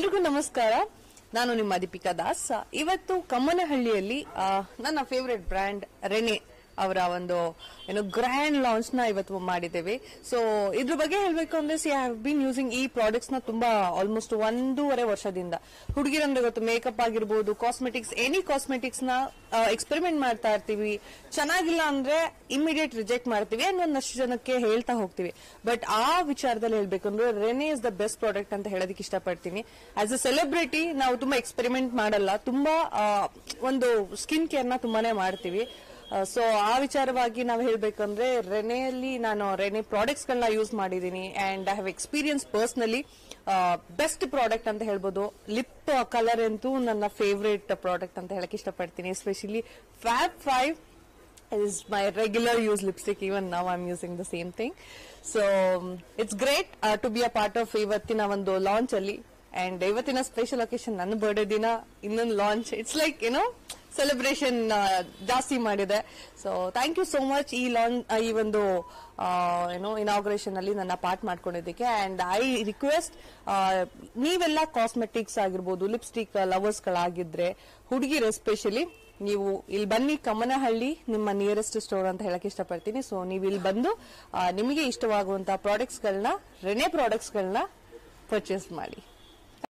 ಎಲ್ರಿಗೂ ನಮಸ್ಕಾರ ನಾನು ನಿಮ್ಮ ದೀಪಿಕಾ ದಾಸ್ ಇವತ್ತು ಕಮ್ಮನಹಳ್ಳಿಯಲ್ಲಿ ಆ, ನನ್ನ ಫೇವರೆಟ್ ಬ್ರ್ಯಾಂಡ್ ರೆನೆ ಅವರ ಒಂದು ಏನು ಗ್ರ್ಯಾಂಡ್ ಲಾಂಚ್ ನ ಇವತ್ತು ಮಾಡಿದ್ದೇವೆ ಸೊ ಇದ್ರ ಬಗ್ಗೆ ಹೇಳ್ಬೇಕು ಅಂದ್ರೆ ಸಿ ಹ್ಯಾವ್ ಬಿನ್ ಯೂಸಿಂಗ್ ಈ ಪ್ರಾಡಕ್ಟ್ಸ್ ನ ತುಂಬಾ ಆಲ್ಮೋಸ್ಟ್ ಒಂದೂವರೆ ವರ್ಷದಿಂದ ಹುಡುಗಿರಂದ್ರೆ ಗೊತ್ತು ಮೇಕಪ್ ಆಗಿರ್ಬೋದು ಕಾಸ್ಮೆಟಿಕ್ಸ್ ಎನಿ ಕಾಸ್ಮೆಟಿಕ್ಸ್ ನ ಎಕ್ಸ್ಪೆರಿಮೆಂಟ್ ಮಾಡ್ತಾ ಇರ್ತೀವಿ ಚೆನ್ನಾಗಿಲ್ಲ ಅಂದ್ರೆ ಇಮಿಡಿಯೇಟ್ ರಿಜೆಕ್ಟ್ ಮಾಡ್ತೀವಿ ಅಂಡ್ ಒಂದಷ್ಟು ಜನಕ್ಕೆ ಹೇಳ್ತಾ ಹೋಗ್ತೀವಿ ಬಟ್ ಆ ವಿಚಾರದಲ್ಲಿ ಹೇಳ್ಬೇಕು ಅಂದ್ರೆ Renee is the best product ಅಂತ ಹೇಳೋದಕ್ಕೆ ಇಷ್ಟಪಡ್ತೀನಿ ಆಸ್ ಅ ಸೆಲೆಬ್ರಿಟಿ ನಾವು ತುಂಬಾ ಎಕ್ಸ್ಪೆರಿಮೆಂಟ್ ಮಾಡಲ್ಲ ತುಂಬಾ ಆ, ಒಂದು ಸ್ಕಿನ್ ಕೇರ್ ನ ತುಂಬಾನೇ ಮಾಡ್ತೀವಿ ಸೊ ಆ ವಿಚಾರವಾಗಿ ನಾವು ಹೇಳ್ಬೇಕಂದ್ರೆ ರೆನೆಯಲ್ಲಿ ನಾನು ರೆನೆ ಪ್ರಾಡಕ್ಟ್ಸ್ ಗಳನ್ನ ಯೂಸ್ ಮಾಡಿದ್ದೀನಿ and I have experience personally best product ಅಂತ ಹೇಳ್ಬೋದು ಲಿಪ್ ಕಲರ್ ಅಂತೂ ನನ್ನ ಫೇವ್ರೇಟ್ ಪ್ರಾಡಕ್ಟ್ ಅಂತ ಹೇಳಕ್ ಇಷ್ಟಪಡ್ತೀನಿ especially fab five is my regular use lipstick even now i'm using the same thing so um, it's great uh, to be a part of ಇವತ್ತಿನ ಒಂದು launch ಅಲ್ಲಿ ಅಂಡ್ ಇವತ್ತಿನ special occasion ನನ್ನ birthday ದಿನ ಇನ್ನೊಂದು ಲಾಂಚ್ ಇಟ್ಸ್ ಲೈಕ್ ಏನೋ celebration ಜಾಸ್ತಿ ಮಾಡಿದೆ so thank you so much ಈ ಲಾಂಚ್ ಈ ಒಂದು ಏನೋ ಇನಾಗ್ರೇಷನ್ ಅಲ್ಲಿ ನನ್ನ ಪಾರ್ಟ್ ಮಾಡ್ಕೊಂಡಿದ್ದಕ್ಕೆ ಅಂಡ್ ಐ ರಿಕ್ವೆಸ್ಟ್ ನೀವೆಲ್ಲ ಕಾಸ್ಮೆಟಿಕ್ಸ್ ಆಗಿರ್ಬೋದು ಲಿಪ್ಸ್ಟಿಕ್ ಲವರ್ಸ್ ಗಳಾಗಿದ್ರೆ ಹುಡುಗಿರು ಎಸ್ಪೆಷಲಿ ನೀವು ಇಲ್ಲಿ ಬನ್ನಿ ಕಮ್ಮನಹಳ್ಳಿ ನಿಮ್ಮ ನಿಯರೆಸ್ಟ್ ಸ್ಟೋರ್ ಅಂತ ಹೇಳಕ್ ಇಷ್ಟಪಡ್ತೀನಿ ಸೊ ನೀವು ಇಲ್ಲಿ ಬಂದು ಆ, ನಿಮಗೆ ಇಷ್ಟವಾಗುವಂತಹ ಪ್ರಾಡಕ್ಟ್ಸ್ ಗಳನ್ನ ರೆನೆ ಪ್ರಾಡಕ್ಟ್ಸ್ ಗಳನ್ನ ಪರ್ಚೇಸ್ ಮಾಡಿ